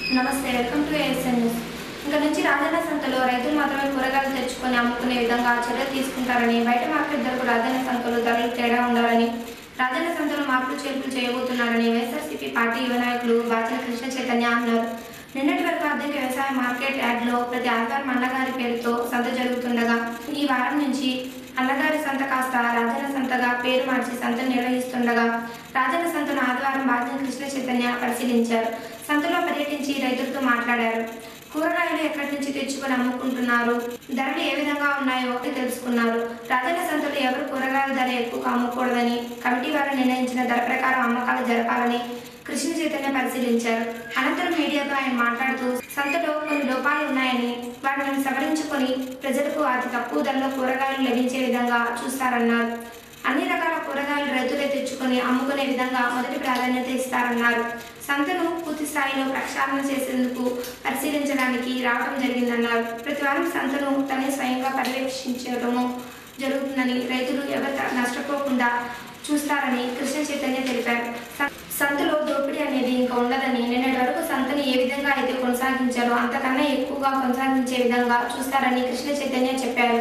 నమస్తే welcome to ASN news ఇంకా నుంచి రాజన్న సంతలో రైతులు మాత్రమే కూరగాయలు తెచ్చుకొని అమ్ముకునే విధంగా చర్యలు తీసుకుంటారని బయట మార్కెట్ ధరకు రాజన్న సంతలో ధరలు తేడా ఉండాలని రాజన్న సంతలో మార్పులు చేర్పులు చేయబోతున్నారని వైఎస్ఆర్సీపీ పార్టీ యువ నాయకులు బాచిన కృష్ణ చైతన్య అన్నారు నిన్నటి వరకు అద్దెకి వ్యవసాయ మార్కెట్ యార్డ్లో ప్రతి ఆదివారం అన్నగారి పేరుతో సంత జరుగుతుండగా ఈ వారం నుంచి అన్నగారి సంత కాస్త రాజన్న సంతగా పేరు మార్చి సంత నిర్వహిస్తుండగా రాజన్న సంతను ఆదివారం బాధ్యత కృష్ణ చైతన్య పరిశీలించారు సంతలో పర్యటించి రైతులతో మాట్లాడారు కూరగాయలు ఎక్కడి నుంచి తెచ్చుకొని అమ్ముకుంటున్నారు ధరలు ఏ విధంగా ఉన్నాయో తెలుసుకున్నారు రాజన్న సంతలో ఎవరు కూరగాయల ధర ఎక్కువగా అమ్ముకూడదని కమిటీ వారు నిర్ణయించిన ధర ప్రకారం అమ్మకాలు జరపాలని కృష్ణ చైతన్య పరిశీలించారు అనంతరం మీడియాతో ఆయన మాట్లాడుతూ సంతలో కొన్ని లోపాలు ఉన్నాయని వాటిని సవరించుకొని ప్రజలకు అతి తక్కువ ధరలో కూరగాయలు లభించే విధంగా చూస్తారన్నారు అన్ని రకాల కూరగాయలు రైతులే తెచ్చుకొని అమ్ముకునే విధంగా మొదటి ప్రాధాన్యత ఇస్తారన్నారు సంతను పూర్తి స్థాయిలో ప్రక్షాళన చేసేందుకు పరిశీలించడానికి రావడం జరిగిందన్నారు ప్రతి వారం సంతను తనే స్వయంగా పర్యవేక్షించడము జరుగుతుందని రైతులు ఎవరు నష్టపోకుండా చూస్తారని కృష్ణ చైతన్య తెలిపారు స- సంతలో దోపిడీ అనేది ఇంకా ఉండదని నిన్నటి వరకు సంతని ఏ విధంగా అయితే కొనసాగించారో అంతకన్నా ఎక్కువగా కొనసాగించే విధంగా చూస్తారని కృష్ణ చైతన్య చెప్పారు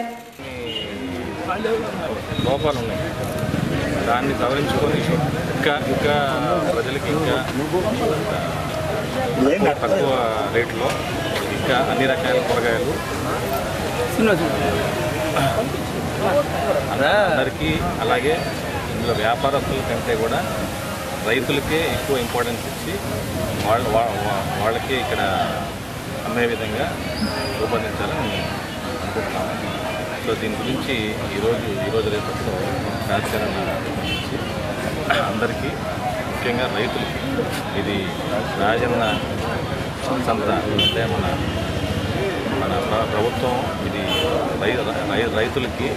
లోపాలు ఉన్నాయి దాన్ని సవరించుకొని ఇంకా ఇంకా ప్రజలకి ఇంకా తక్కువ తక్కువ రేట్లో ఇంకా అన్ని రకాల కూరగాయలు అందరికీ అలాగే ఇందులో వ్యాపారస్తుల కంటే కూడా రైతులకే ఎక్కువ ఇంపార్టెన్స్ ఇచ్చి వాళ్ళ వా- వా- వాళ్ళకే ఇక్కడ అమ్మే విధంగా రూపొందించాలని అనుకుంటున్నాము సో దీని గురించి ఈరోజు ఈరోజు రేపట్లో కార్యాచరణ గురించి అందరికీ ముఖ్యంగా రైతులకి ఇది రాజన్న సంత అంటే మన మన ప్ర- ప్రభుత్వం ఇది రై రై- రైతులకి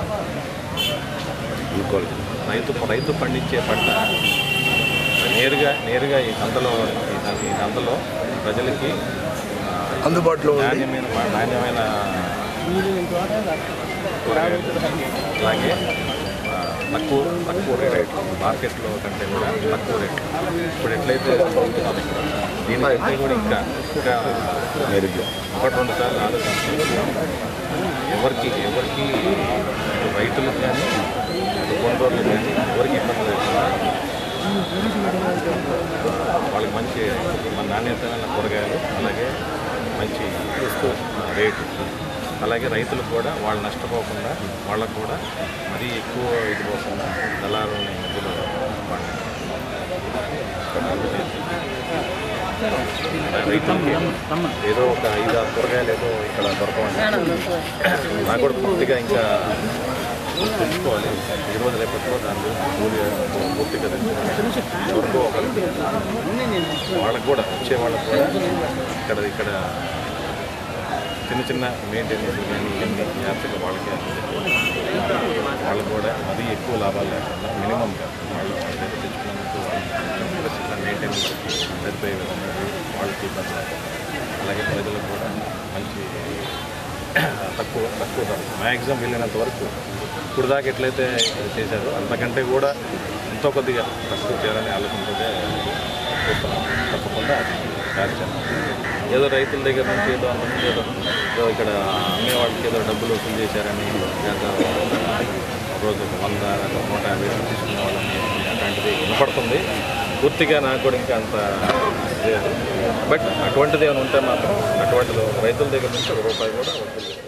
రైతు రైతు పండించే పంట నేరుగా నేరుగా ఈ సంతలో ఈ సం- ఈ సంతలో ప్రజలకి ఆ, అందుబాటులో ఉంది నాణ్యమైన నాణ్యమైన కూరగాయలు అలాగే ఆ, తక్కువ తక్కువ రేట్ మార్కెట్లో కంటే కూడా తక్కువ రేట్ ఇప్పుడు ఎట్లయితే అమ్ముతున్నాం ఇక్కడ దీనికంటే కూడా ఇంకా ఇంకా మెరుగ్గా ఒకటి రెండు సార్లు ఆలోచించి ఎవరికి ఎవరికి ఇటు రైతులకు కానీ ఇటు కొనుగోలు కానీ ఎవరికి ఇబ్బంది లేకుండా వాళ్ళకి మంచి మన నాణ్యతమైన కూరగాయలు అలాగే మంచి రేటు అలాగే రైతులకు కూడా వాళ్ళు నష్టపోకుండా వాళ్ళకు కూడా మరీ ఎక్కువ ఇది పోకుండా దళారుని మధ్యలో వాళ్ళు రైతులకి ఏదో ఒక ఐదు ఆరు కూరగాయలు ఏదో ఇక్కడ దొరకవండి నాకు కూడా పూర్తిగా ఇంకా తెలుసుకోవాలి ఈ రోజు రేపట్లో దాని గురించి పూర్తి- పూర్తిగా తెలుసుకోవాలి ఎవరికో ఒకరికి వాళ్ళకు కూడా వచ్చే వాళ్ళకు కూడా ఇక్కడ ఇక్కడ చిన్న చిన్న మెయింటెనెన్స్ కానీ ఇవన్నీ జాగ్రత్తగా వాళ్ళకి వాళ్ళకు కూడా మరీ ఎక్కువ లాభాలు లేకుండా మినిమం వాళ్ళు వాళ్ళ దగ్గర తెచ్చుకున్నందుకు చిన్న చిన్న మెయింటెనెన్స్ సరిపోయే విధంగా వాళ్ళకి ఇబ్బంది లేకుండా అలాగే ప్రజలకు కూడా మంచి తక్కువ తక్కువ ధర మ్యాక్సిమం వెళ్ళినంత వరకు ఇప్పుడు దాకా ఎట్లయితే చేశారో అంతకంటే కూడా ఎంతో కొద్దిగా తక్కువ చేయాలని ఆలోచనతో చూస్తున్నాం తప్పకుండా అది కార్యక్రమం ఏదో రైతుల దగ్గర నుంచి ఏదో అంతకుముందు ఏదో ఏదో ఇక్కడ అమ్మే వాళ్ళకి ఏదో డబ్బులు వసూలు చేశారని లేదా రోజు ఒక వంద లేదా నూట యాభై వేలు తీసుకునే వాళ్ళని అట్లాంటిది వినపడుతుంది పూర్తిగా నాకు కూడా ఇంకా అంత లేదు బట్ అటువంటిది ఏమైనా ఉంటే మాత్రం అటువంటిది రైతుల దగ్గర నుంచి ఒక రూపాయి కూడా వసూలు వసూలు చేసేవాళ్ళు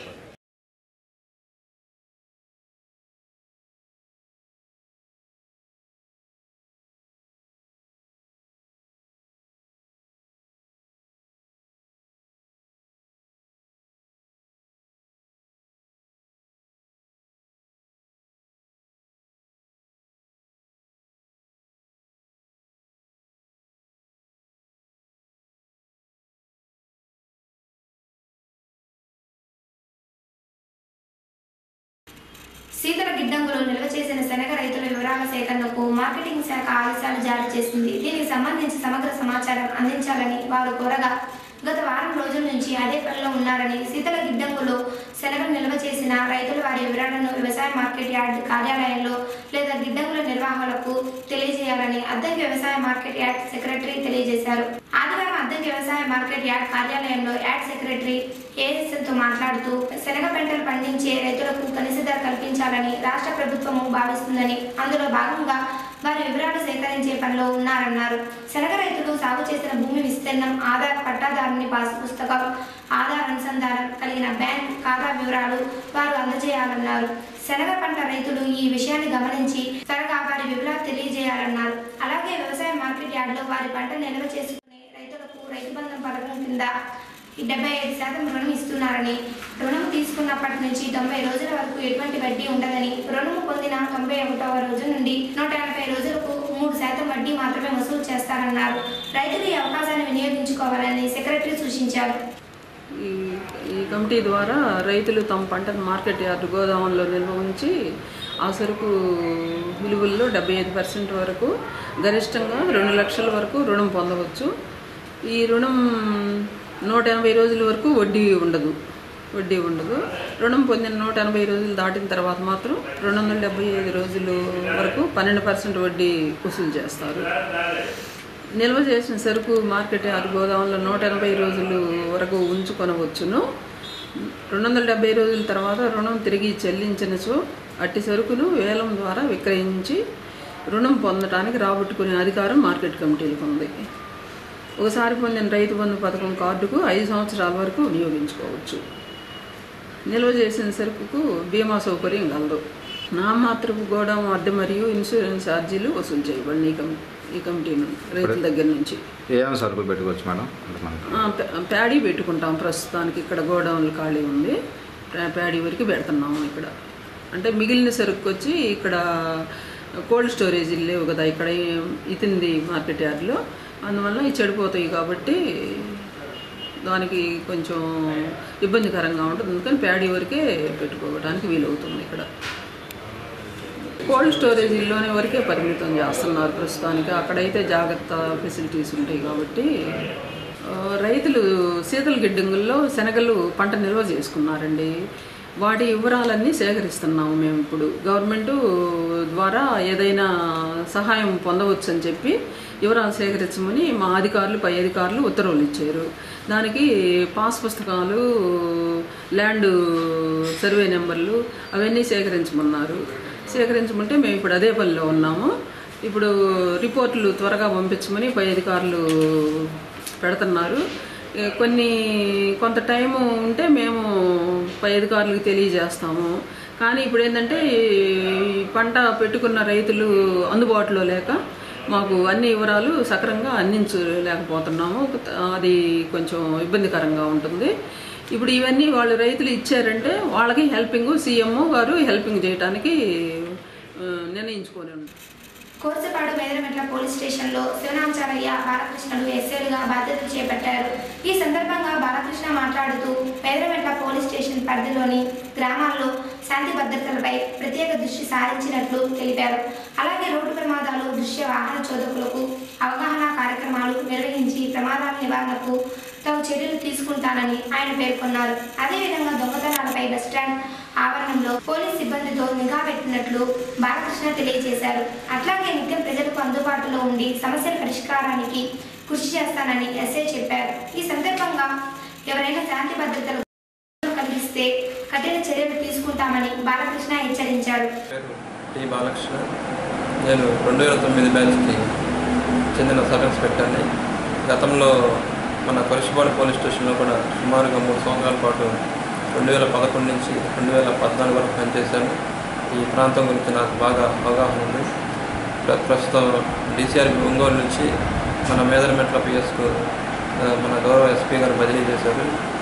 శీతల గిడ్డంగులో నిల్వ చేసిన శనగ రైతుల వివరాల సేకరణకు మార్కెటింగ్ శాఖ ఆదేశాలు జారీ చేసింది దీనికి సంబంధించి సమగ్ర సమాచారం అందించాలని వారు కోరగా గత వారం రోజుల నుంచి అదే పనిలో ఉన్నారని శీతల గిడ్డంగులో శనగ నిల్వ చేసిన రైతులు వారి వివరాలను వ్యవసాయ మార్కెట్ యార్డ్ కార్యాలయంలో లేదా గిడ్డంగుల నిర్వాహకులకు తెలియజేయాలని అద్దెకి వ్యవసాయ మార్కెట్ యార్డ్ సెక్రటరీ తెలియజేశారు ఆదివారం అద్దెకి వ్యవసాయ మార్కెట్ యార్డ్ కార్యాలయంలో యాడ్ సెక్రటరీ ఏఎస్ఎల్తో మాట్లాడుతూ శనగ పంటలు పండించే రైతులకు కనీస ధర కల్పించాలని రాష్ట్ర ప్రభుత్వము భావిస్తుందని అందులో భాగంగా వారి వివరాలు సేకరించే పనిలో ఉన్నారన్నారు శనగ రైతులు సాగు చేసిన భూమి విస్తీర్ణం ఆధార్ పట్టాదారుని పాస్ పుస్తకం ఆధార్ అనుసంధానం కలిగిన బ్యాంక్ ఖాతా వివరాలు వారు అందజేయాలన్నారు శనగ పంట రైతులు ఈ విషయాన్ని గమనించి త్వరగా వారి వివరాలు తెలియజేయాలన్నారు అలాగే వ్యవసాయ మార్కెట్ యార్డులో వారి పంట నిల్వ చేసుకునే రైతులకు రైతు బంధం పథకం కింద డెబ్బై ఐదు శాతం రుణం ఇస్తున్నారని రుణం తీసుకున్నప్పటి నుంచి తొంభై రోజుల వరకు ఎటువంటి వడ్డీ ఉండదని రుణం పొందిన తొంభై ఒకటవ రోజు నుండి నూట ఎనభై రోజులకు మూడు శాతం వడ్డీ మాత్రమే వసూలు చేస్తారన్నారు రైతులు ఈ అవకాశాన్ని వినియోగించుకోవాలని సెక్రటరీ సూచించారు ఈ ఈ కమిటీ ద్వారా రైతులు తమ పంటను మార్కెట్ యార్డు గోదాముల్లో నిల్వ ఉంచి ఆ సరుకు విలువల్లో డెబ్బై ఐదు పర్సెంట్ వరకు గరిష్టంగా రెండు లక్షల వరకు రుణం పొందవచ్చు ఈ రుణం నూట ఎనభై రోజుల వరకు వడ్డీ ఉండదు వడ్డీ ఉండదు రుణం పొందిన నూట ఎనభై రోజులు దాటిన తర్వాత మాత్రం రెండు వందల డెబ్బై ఐదు రోజులు వరకు పన్నెండు పర్సెంట్ వడ్డీ వసూలు చేస్తారు నిల్వ చేసిన సరుకు మార్కెట్ యార్డ్ గోదాములో నూట ఎనభై రోజులు వరకు ఉంచుకొనవచ్చును రెండు వందల డెబ్బై రోజుల తర్వాత రుణం తిరిగి చెల్లించినచో అట్టి సరుకును వేలం ద్వారా విక్రయించి రుణం పొందడానికి రాబట్టుకునే అధికారం మార్కెట్ కమిటీలకు ఉంది ఒకసారి పొందిన రైతు బంధు పథకం కార్డుకు ఐదు సంవత్సరాల వరకు వినియోగించుకోవచ్చు నిల్వ చేసిన సరుకుకు బీమా సౌకర్యం కలదు నామాత్రపు గోడాం అద్దె మరియు ఇన్సూరెన్స్ ఛార్జీలు వసూలు చేయబడిన ఈ కమి ఈ కమిటీ నుండి రైతుల దగ్గర నుంచి ఏమేమి సరుకులు పెట్టుకోవచ్చు మేడం అంటే మనకి ఆ, ప్యా- ప్యాడీ పెట్టుకుంటాం ప్రస్తుతానికి ఇక్కడ గోడౌన్లు ఖాళీ ఉంది ప్యా- ప్యాడీ వరకు పెడుతున్నాము ఇక్కడ అంటే మిగిలిన సరుకు వచ్చి ఇక్కడ కోల్డ్ స్టోరేజ్ లేవు కదా ఇక్కడ ఇతింది మార్కెట్ యార్డ్లో అందువల్ల ఇవి చెడిపోతాయి కాబట్టి దానికి కొంచెం ఇబ్బందికరంగా ఉంటుంది అందుకని ప్యాడీ వరకే పెట్టుకోవడానికి వీలవుతుంది ఇక్కడ కోల్డ్ స్టోరేజీల్లోనే వరకే పరిమితం చేస్తున్నారు ప్రస్తుతానికి అక్కడైతే జాగ్రత్త ఫెసిలిటీస్ ఉంటాయి కాబట్టి ఆ, రైతులు శీతల గిడ్డంగుల్లో శనగలు పంట నిల్వ చేసుకున్నారండి వాటి వివరాలన్నీ సేకరిస్తున్నాము మేము ఇప్పుడు గవర్నమెంట్ ద్వారా ఏదైనా సహాయం పొందవచ్చు అని చెప్పి వివరాలు సేకరించమని మా అధికారులు పై అధికారులు ఉత్తర్వులు ఇచ్చారు దానికి పాస్ పుస్తకాలు ల్యాండ్ సర్వే నెంబర్లు అవన్నీ సేకరించమన్నారు సేకరించమంటే మేము ఇప్పుడు అదే పనిలో ఉన్నాము ఇప్పుడు రిపోర్టులు త్వరగా పంపించమని పై అధికారులు పెడుతున్నారు ఏ, కొన్ని కొంత టైం ఉంటే మేము పై అధికారులకు తెలియజేస్తాము కానీ ఇప్పుడు ఏంటంటే ఈ పంట పెట్టుకున్న రైతులు అందుబాటులో లేక మాకు అన్ని వివరాలు సక్రంగా అందించలేకపోతున్నాము అది కొంచెం ఇబ్బందికరంగా ఉంటుంది ఇప్పుడు ఇవన్నీ వాళ్ళు రైతులు ఇచ్చారంటే వాళ్ళకి హెల్పింగ్ సీఎంఓ గారు హెల్పింగ్ చేయడానికి ఆ, నిర్ణయించుకొని ఉన్నారు కోర్సపాడు మేదరమెట్ల పోలీస్ స్టేషన్లో శివనాంచారయ్య బాలకృష్ణలు ఎస్ఐలుగా బాధ్యతలు చేపట్టారు ఈ సందర్భంగా బాలకృష్ణ మాట్లాడుతూ మేదరమెట్ల పోలీస్ స్టేషన్ పరిధిలోని గ్రామాల్లో శాంతి భద్రతలపై ప్రత్యేక దృష్టి సారించినట్లు తెలిపారు అలాగే రోడ్డు ప్రమాదాలు దృశ్య వాహన చోదకులకు అవగాహన కార్యక్రమాలు నిర్వహించి ప్రమాదాల నివారణకు తగు చర్యలు తీసుకుంటానని ఆయన పేర్కొన్నారు అదేవిధంగా దొంగతనాలపై బస్టాండ్ ఆవరణంలో పోలీస్ సిబ్బందితో నిఘా పెట్టినట్లు బాలకృష్ణ తెలియజేశారు అట్లాగే నిత్యం ప్రజలకు అందుబాటులో ఉండి సమస్యల పరిష్కారానికి కృషి చేస్తానని ఎస్ఐ చెప్పారు ఈ సందర్భంగా ఎవరైనా శాంతి భద్రతలు కలిగిస్తే కఠిన చర్యలు తీసుకుంటామని బాలకృష్ణ హెచ్చరించారు పేరు టి బాలకృష్ణ నేను రెండు వేల తొమ్మిది బ్యాచ్కి చెందిన సబ్ ఇన్స్పెక్టర్ని గతంలో మన కొరిసిపాడు పోలీస్ స్టేషన్లో కూడా సుమారుగా మూడు సంవత్సరాల పాటు రెండు వేల పదకొండు నుంచి రెండు వేల పద్నాలుగు వరకు పనిచేశాను ఈ ప్రాంతం గురించి నాకు బాగా అవగాహన ఉంది ప్ర- ప్రస్తుతం డిసిఆర్బి ఒంగోలు నుంచి మన మేదరమెట్ల పిఎస్కు మన గౌరవ ఎస్పీ గారు బదిలీ చేశారు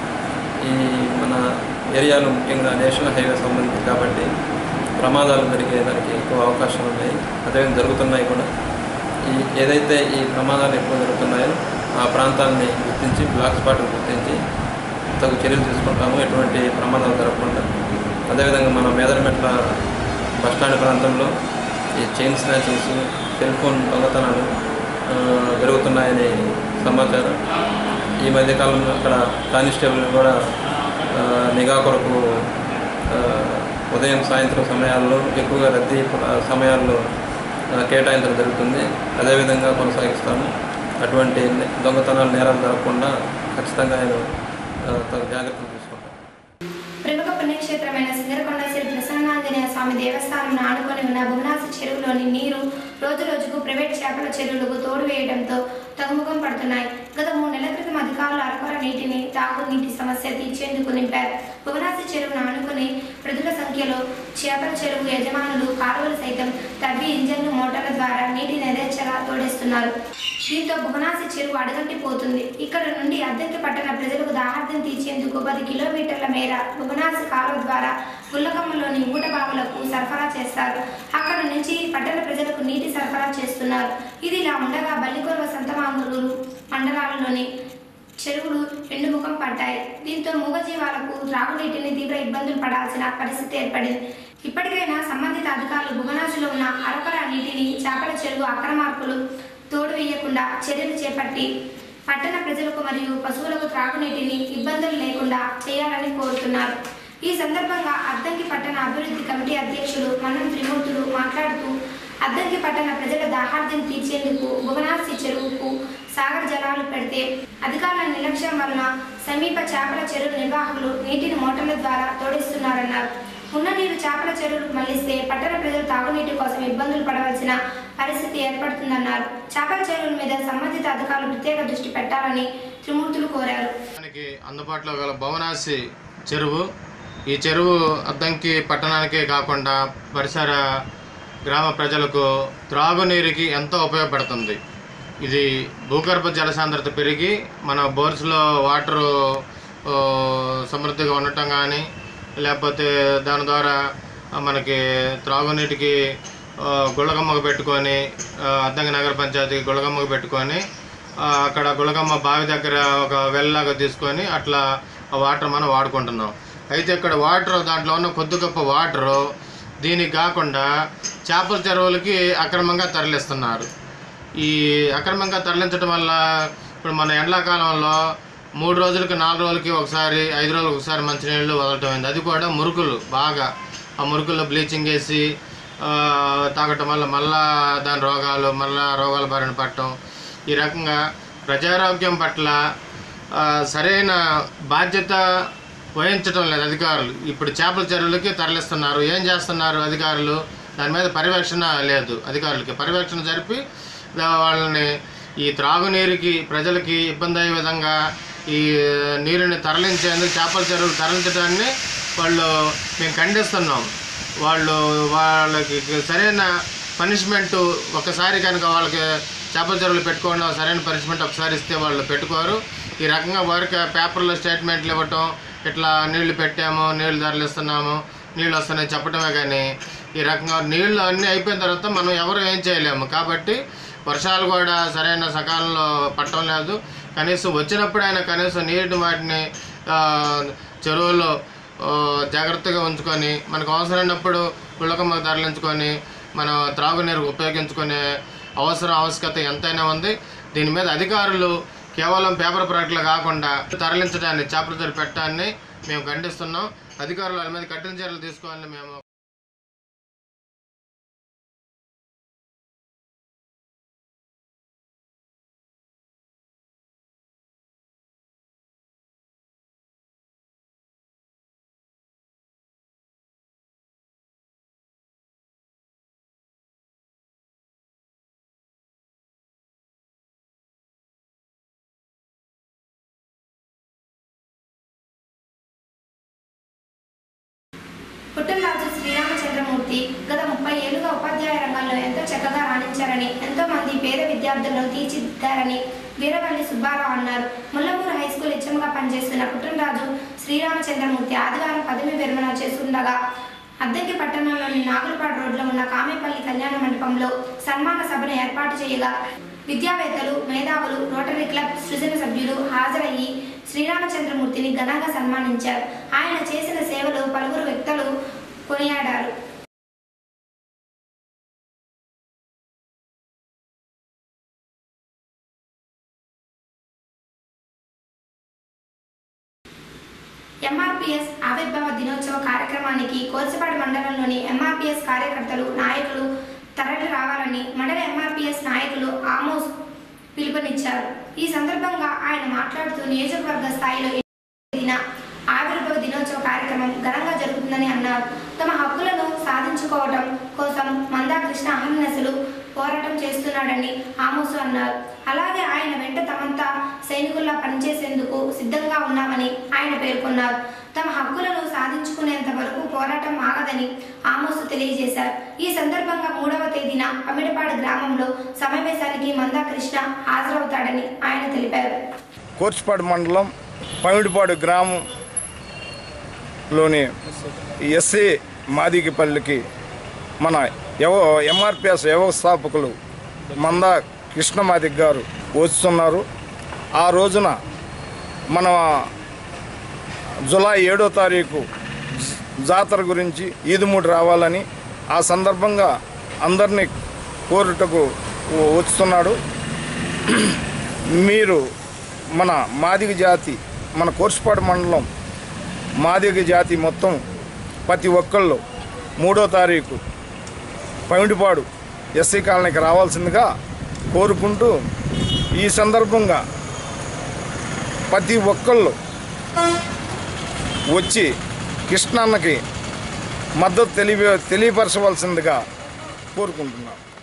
ఈ మన ఏరియాలో ముఖ్యంగా నేషనల్ హైవే సంబంధించి కాబట్టి ప్రమాదాలు జరిగేదానికి ఎక్కువ అవకాశాలు ఉన్నాయి అదేవిధంగా జరుగుతున్నాయి కూడా ఈ ఏదైతే ఈ ప్రమాదాలు ఎక్కువ జరుగుతున్నాయో ఆ ప్రాంతాలని గుర్తించి బ్లాక్ స్పాట్ గుర్తించి తగు చర్యలు తీసుకుంటాము ఎటువంటి ప్రమాదాలు జరగకుండా అదేవిధంగా మన మేదరమెట్ల బస్టాండ్ ప్రాంతంలో ఈ చైన్ స్నాచింగ్స్ సెల్ ఫోన్ దొంగతనాలు ఆ, జరుగుతున్నాయని సమాచారం ఈ మధ్యకాలంలో అక్కడ కానిస్టేబుల్ కూడా ఆ, నిఘా కొరకు ఆ, ఉదయం సాయంత్రం సమయాల్లో ఎక్కువగా రద్దీ ప- సమయాల్లో ఆ, కేటాయించడం జరుగుతుంది అదేవిధంగా కొనసాగిస్తాము అటువంటి నే- దొంగతనాలు నేరాలు జరగకుండా ఖచ్చితంగా నేను ఆ, తగు జాగ్రత్తలు తీసుకుంటాను ప్రముఖ పుణ్యక్షేత్రమైన సింగరకొండ శ్రీ ప్రసన్నాంజనేయ స్వామి దేవస్థానం ఆనుకొని ఉన్న భువనాసి చెరువులోని నీరు రోజు రోజుకు ప్రైవేట్ చేపల చెరువులకు తోడు వేయడంతో తగ్గుముఖం పడుతున్నాయి గత మూడు నెలల క్రితం అధికారులు అరకొర నీటిని తాగునీటి సమస్య తీర్చేందుకు నింపారు భువనాసి చెరువును ఆనుకుని ప్రజల సంఖ్యలో చేపల చెరువు యజమానులు కాలువలు సైతం తవ్వి ఇంజన్లు మోటార్ల ద్వారా నీటిని యథేచ్ఛగా తోడేస్తున్నారు దీంతో భువనాసి చెరువు అడగంటిపోతుంది ఇక్కడ నుండి అద్దెకి పట్టణ ప్రజలకు దాహార్థం తీర్చేందుకు పది కిలోమీటర్ల మేర భువనాసి కాలువ ద్వారా గుల్లకమ్మలోని ఊటబావులకు సరఫరా చేస్తారు అక్కడ నుంచి పట్టణ ప్రజలకు నీటి సరఫరా చేస్తున్నారు ఇది ఇలా ఉండగా బల్లికొరవ సంతమాంగులూరు మండలాలలోని చెరువులు ఎండుముఖం పడ్డాయి దీంతో మూగజీవాలకు త్రాగునీటిని తీవ్ర ఇబ్బందులు పడాల్సిన పరిస్థితి ఏర్పడింది ఇప్పటికైనా సంబంధిత అధికారులు భువనాశిలో ఉన్న అరకొర నీటిని చేపల చెరువు అక్రమార్కులు తోడు వేయకుండా చర్యలు చేపట్టి పట్టణ ప్రజలకు మరియు పశువులకు త్రాగునీటిని ఇబ్బందులు లేకుండా చేయాలని కోరుతున్నారు ఈ సందర్భంగా అద్దంకి పట్టణ అభివృద్ధి కమిటీ అధ్యక్షుడు మన్నం త్రిమూర్తులు మాట్లాడుతూ అద్దంకి పట్టణ ప్రజల దాహార్థం తీర్చేందుకు భువనాసి చెరువుకు సాగర్ జలాలు పెడితే అధికారుల నిర్లక్ష్యం వలన సమీప చేపల చెరువు నిర్వాహకులు నీటిని మోటార్ల ద్వారా తోడిస్తున్నారన్నారు ఉన్న నీరు చేపల చెరువులకు మళ్లిస్తే పట్టణ ప్రజలు తాగునీటి కోసం ఇబ్బందులు పడవలసిన పరిస్థితి ఏర్పడుతుందన్నారు చేపల చెరువుల మీద సంబంధిత అధికారులు ప్రత్యేక దృష్టి పెట్టాలని త్రిమూర్తులు కోరారు మనకి అందుబాటులో గల భవనాసి చెరువు ఈ చెరువు అద్దంకి పట్టణానికే కాకుండా పరిసర గ్రామ ప్రజలకు త్రాగునీరుకి ఎంతో ఉపయోగపడుతుంది ఇది భూగర్భ జలసాంద్రత పెరిగి మన బోర్స్లో వాటరు ఆ, సమృద్ధిగా ఉండటం కానీ లేకపోతే దాని ద్వారా మనకి త్రాగునీటికి ఆ, గుళ్ళగమ్మకు పెట్టుకొని ఆ, అద్దంకి నగర పంచాయతీకి గుళ్ళగమ్మకు పెట్టుకొని ఆ, అక్కడ గులగమ్మ బావి దగ్గర ఒక వెల్లాగా తీసుకొని అట్లా ఆ వాటర్ మనం వాడుకుంటున్నాం అయితే ఇక్కడ వాటర్ దాంట్లో ఉన్న కొద్ది గొప్ప వాటరు దీనికి కాకుండా చేపల చెరువులకి అక్రమంగా తరలిస్తున్నారు ఈ అక్రమంగా తరలించడం వల్ల ఇప్పుడు మన ఎండాకాలంలో మూడు రోజులకి నాలుగు రోజులకి ఒకసారి ఐదు రోజులకి ఒకసారి మంచినీళ్ళు వదలటం అయింది అది కూడా మురుకులు బాగా ఆ మురుకుల్లో బ్లీచింగ్ వేసి ఆ, తాగటం వల్ల మళ్ళా దాని రోగాలు మళ్ళా రోగాల బారిన పడటం ఈ రకంగా ప్రజారోగ్యం పట్ల ఆ, సరైన బాధ్యత వహించడం లేదు అధికారులు ఇప్పుడు చేపల చెరువులకి తరలిస్తున్నారు ఏం చేస్తున్నారు అధికారులు దాని మీద పర్యవేక్షణ లేదు అధికారులకి పర్యవేక్షణ జరిపి దా- వాళ్ళని ఈ త్రాగునీరుకి ప్రజలకి ఇబ్బంది అయ్యే విధంగా ఈ నీరుని తరలించేందుకు చేపల చెరువులు తరలించడాన్ని వాళ్ళు మేము ఖండిస్తున్నాం వాళ్ళు వాళ్ళకి సరైన పనిష్మెంట్ ఒకసారి కనుక వాళ్ళకి చేపల చెరువులు పెట్టుకోవడం సరైన పనిష్మెంట్ ఒకసారి ఇస్తే వాళ్ళు పెట్టుకోరు ఈ రకంగా వారికి పేపర్లో స్టేట్మెంట్లు ఇవ్వటం ఇట్లా నీళ్లు పెట్టాము నీళ్లు తరలిస్తున్నాము నీళ్ళు వస్తున్నాయి చెప్పడమే కానీ ఈ రకంగా నీళ్లు అన్నీ అయిపోయిన తర్వాత మనం ఎవరు ఏం చేయలేము కాబట్టి వర్షాలు కూడా సరైన సకాలంలో పట్టడం లేదు కనీసం వచ్చినప్పుడైనా కనీసం నీటి వాటిని ఆ, చెరువుల్లో ఆ, జాగ్రత్తగా ఉంచుకొని మనకు అవసరమైనప్పుడు పుల్లకమ్మ తరలించుకొని మనం త్రాగునీరు ఉపయోగించుకునే అవసరం ఆవశ్యకత ఎంతైనా ఉంది దీని మీద అధికారులు కేవలం పేపర్ ప్రకటనలు కాకుండా తరలించడాన్ని చేపల చెరువు పెట్టడాన్ని మేము ఖండిస్తున్నాం అధికారులు వాళ్ళ మీద కఠిన చర్యలు తీసుకోవాలని మేము పుట్టంరాజు శ్రీరామచంద్రమూర్తి గత ముప్పై ఏళ్లుగా ఉపాధ్యాయ రంగంలో ఎంతో చక్కగా రాణించారని ఎంతో మంది పేద విద్యార్థులను తీర్చిదిద్దారని వీరవల్లి సుబ్బారావు అన్నారు ముల్లమూరు హై స్కూల్ ఇచ్చముగా పనిచేస్తున్న పుట్టంరాజు శ్రీరామచంద్రమూర్తి ఆదివారం పదవి విరమణ చేస్తుండగా అద్దెకి పట్టణంలోని నాగులపాడు రోడ్లో ఉన్న కామేపల్లి కళ్యాణ మండపంలో సన్మాన సభను ఏర్పాటు చేయగా విద్యావేత్తలు మేధావులు రోటరీ క్లబ్ సృజన సభ్యులు హాజరయ్యి శ్రీరామచంద్రమూర్తిని ఘనంగా సన్మానించారు ఆయన చేసిన సేవలు పలువురు వ్యక్తులు కొనియాడారు ఎంఆర్పిఎస్ ఆవిర్భావ దినోత్సవ కార్యక్రమానికి కోర్సుపాడు మండలంలోని ఎంఆర్పిఎస్ కార్యకర్తలు నాయకులు తరలి రావాలని మండల ఎంఆర్పిఎస్ నాయకులు ఆమోస్ పిలుపునిచ్చారు ఈ సందర్భంగా ఆయన మాట్లాడుతూ నియోజకవర్గ స్థాయిలో దిన ఆవిర్భావ దినోత్సవ కార్యక్రమం ఘనంగా జరుగుతుందని అన్నారు తమ హక్కులను సాధించుకోవడం కోసం మందా కృష్ణ అహర్నశలు పోరాటం చేస్తున్నాడని ఆమోసు అన్నారు అలాగే ఆయన వెంట తమంతా సైనికుల్లా పనిచేసేందుకు సిద్ధంగా ఉన్నామని ఆయన పేర్కొన్నారు తమ హక్కులను సాధించుకునేంత వరకు పోరాటం ఆగదని ఆమోసు తెలియజేశారు ఈ సందర్భంగా మూడవ తేదీన అమిడపాడు గ్రామంలో సమావేశానికి మందా కృష్ణ హాజరవుతాడని ఆయన తెలిపారు కోర్చుపాడు మండలం పమిడిపాడు గ్రామంలోని ఎస్సీ మాదిగిపల్లికి మన యవ ఎంఆర్పిఎస్ వ్యవస్థాపకులు మందా కృష్ణమాదిక్ గారు వస్తున్నారు ఆ రోజున మన జులై ఏడో తారీఖు జాతర గురించి ఈదుమూడి రావాలని ఆ సందర్భంగా అందరినీ కోరుటకు వస్తున్నాడు మీరు మన మాదిగ జాతి మన కోర్సుపాడు మండలం మాదిగ జాతి మొత్తం ప్రతి ఒక్కళ్ళు మూడో తారీఖు పమిడిపాడు ఎస్సీ కాలనీకి రావాల్సిందిగా కోరుకుంటూ ఈ సందర్భంగా ప్రతి ఒక్కళ్ళు వచ్చి కృష్ణన్నకి మద్దతు తెలియ తెలియపరచవలసిందిగా కోరుకుంటున్నాను